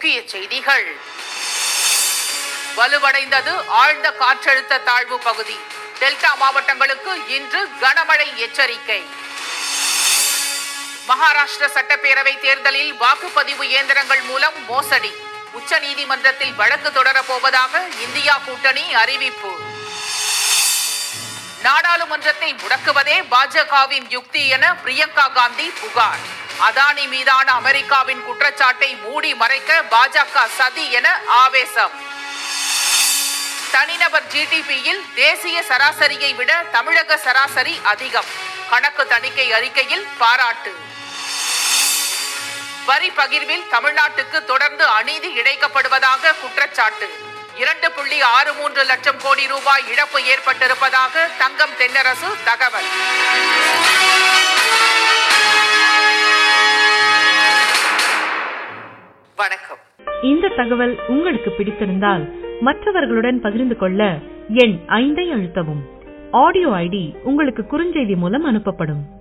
முக்கிய செய்திகள் வலுவடைந்தது ஆழ்ந்த காற்றழுத்த தாழ்வு பகுதி டெல்டா மாவட்டங்களுக்கு இன்று கனமழை எச்சரிக்கை மகாராஷ்டிர சட்டப்பேரவை தேர்தலில் வாக்குப்பதிவு இயந்திரங்கள் மூலம் மோசடி உச்சநீதிமன்றத்தில் வழக்கு தொடரப் போவதாக இந்தியா கூட்டணி அறிவிப்பு நாடாளுமன்றத்தை முடக்குவதே பாஜகவின் யுக்தி என பிரியங்கா காந்தி புகார் அதானி மீதான அமெரிக்காவின் குற்றச்சாட்டை மூடி மறைக்க பாஜக சதி என ஆவேசம் தனிநபர் ஜிடிபியில் தேசிய சராசரியை விட தமிழக சராசரி அதிகம் கணக்கு தணிக்கை அறிக்கையில் பாராட்டு வரி பகிர்வில் தமிழ்நாட்டுக்கு தொடர்ந்து அநீதி இழைக்கப்படுவதாக குற்றச்சாட்டு இரண்டு புள்ளி ஆறு மூன்று லட்சம் கோடி ரூபாய் இழப்பு ஏற்பட்டிருப்பதாக தங்கம் தென்னரசு தகவல் வணக்கம் இந்த தகவல் உங்களுக்கு பிடித்திருந்தால் மற்றவர்களுடன் பகிர்ந்து கொள்ள எண் ஐந்தை அழுத்தவும் ஆடியோ ஐடி உங்களுக்கு குறுஞ்செய்தி மூலம் அனுப்பப்படும்